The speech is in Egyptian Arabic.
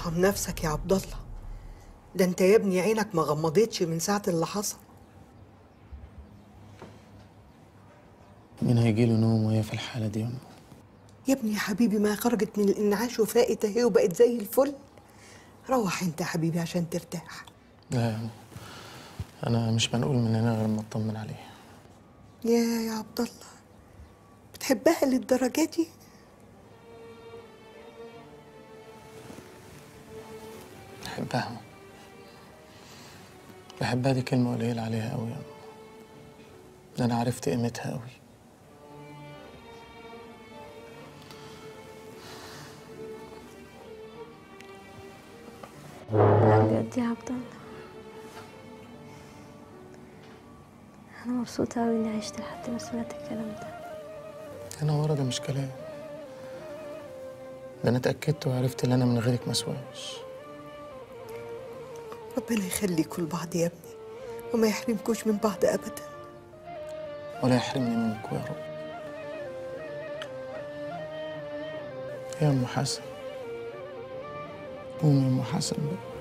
ارحم نفسك يا عبد الله ده انت يا ابني عينك ما غمضتش من ساعة اللي حصل مين هيجي له نوم وهي في الحالة دي يا أم؟ يا ابني يا حبيبي ما خرجت من الانعاش وفاقت اهي وبقت زي الفل روح انت يا حبيبي عشان ترتاح لا يا أم. أنا مش منقول من هنا غير ما أطمن عليه يا يا عبد الله بتحبها للدرجة دي بحبها بحبها دي كلمة قليلة عليها أوي يا أم. ده أنا عرفت قيمتها أوي بجد يا عبد الله انا مبسوطه قوي اني عشت لحد ما سمعت الكلام ده أنا ورا ده مش كلام ده أنا اتأكدت وعرفت إن أنا من غيرك مسواش ربنا يخليكوا لبعض يا ابني وما يحرمكوش من بعض ابدا ولا يحرمني منكم يا رب يا أم حسن قومي يا أم حسن بقى